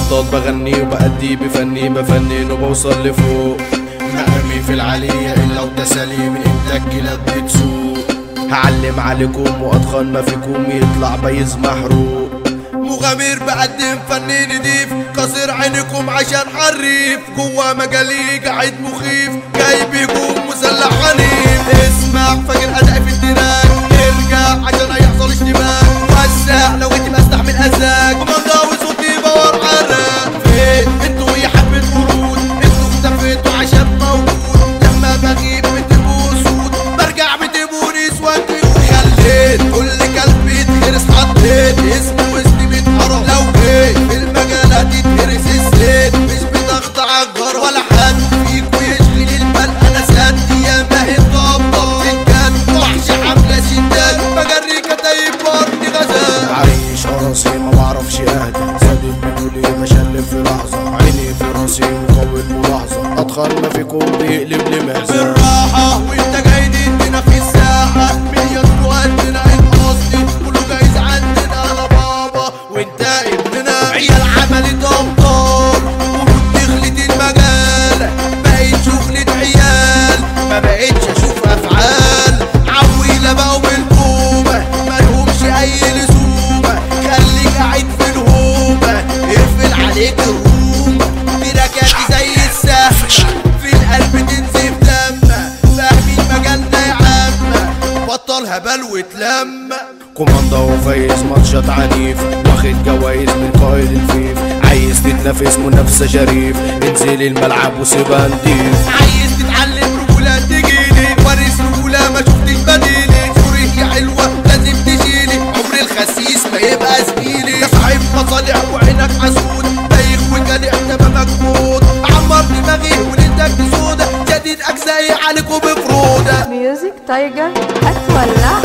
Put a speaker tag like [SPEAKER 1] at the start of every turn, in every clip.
[SPEAKER 1] بطل بغني وبأدي بفني بفنن وبوصل لفوق مقامي في العالية إلا وتسالي من إنتاج كلاب بتسوق هعلم عليكم وأتخن ما فيكم يطلع بيز محروق
[SPEAKER 2] مغامر بقدم فن نضيف كسر عينكم عشان حريف جوا مجالي قاعد مخيف جاي بيكم مسلح عنيف اسمع فاكر ادائي في التراك ارجع عشان هيحصل اشتباك وسع لو انت بستحمل اذاك ومضاوي صوتي بور عراك فين انتوا يا حبة قرود انتوا اختفيتوا عشان موجود لما بغيب بتبقوا سود برجع بتبقوني اسود خليت كل كلب يتهرس حطيت اسمه واسمي بيتحرق لو جيت في المجال هتتهرس الزيت مش بتقطع الجار ولا حد فيكوا يشغل البال انا سد يا ما هي طبطب الجد وحش عامله شداد بجري كتايب برضي غزال
[SPEAKER 1] عايش راسي ما بعرفش اهدى صادم بدولي بشلف في لحظة عيني في راسي وقوي الملاحظة اتخن ما فيكم بيقلب لي محزن
[SPEAKER 2] بالراحة وانت جاي تدينا في الساحة مليون وقتنا عيد قصدي كله جايز عندنا على بابا وانت ابننا عيال عملت ابطال ودخلت المجال بقيت شغلة عيال ما بقيتش اشوف افعال عويلة بقوا بالكومة مالهمش اي لزومة خليك قاعد في الهومة اقفل عليك الرومة تراكاتي زي السهم في القلب تنزف دم فاهمين مجالنا يا عم بطل هبل واتلم
[SPEAKER 1] كوماندا وفايز ماتشات عنيف واخد جوايز من قائد الفيف عايز تتنافس منافسة شريف انزل الملعب وسيبها نضيف
[SPEAKER 2] عايز تتعلم رجولة تجيلي وارث رجولة ما شفتش بديلي صورتي حلوة لازم تشيلي عمر الخسيس ما يبقى زميلي يا صاحب مصالح وعينك حسود بايخ وجدع تمامك موت عمر دماغي ولدك سودا جديد اجزائي عليكم بفرودة
[SPEAKER 3] ميوزك تايجر هتولعها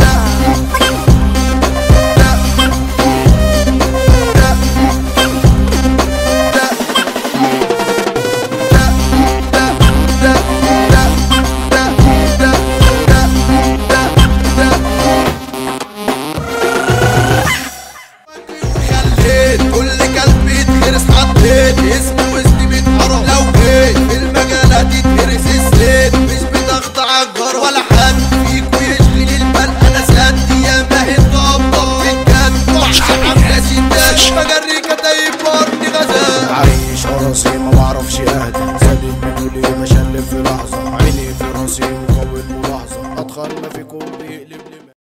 [SPEAKER 2] خليت كل كلب يتهرس حطيت اسمه واسمي بيتحرق لو جيت في المجال هتتهرس الزيت مش بتقطع الجار ولا حد فيكوا يشغل البال انا سد يا ما هي طبطب في الجد وحش عامله شداد بجري كتايب برضي غزال
[SPEAKER 1] عايش راسي ما بعرفش اهدى صادم بدولي بشلف في لحظة عيني في راسي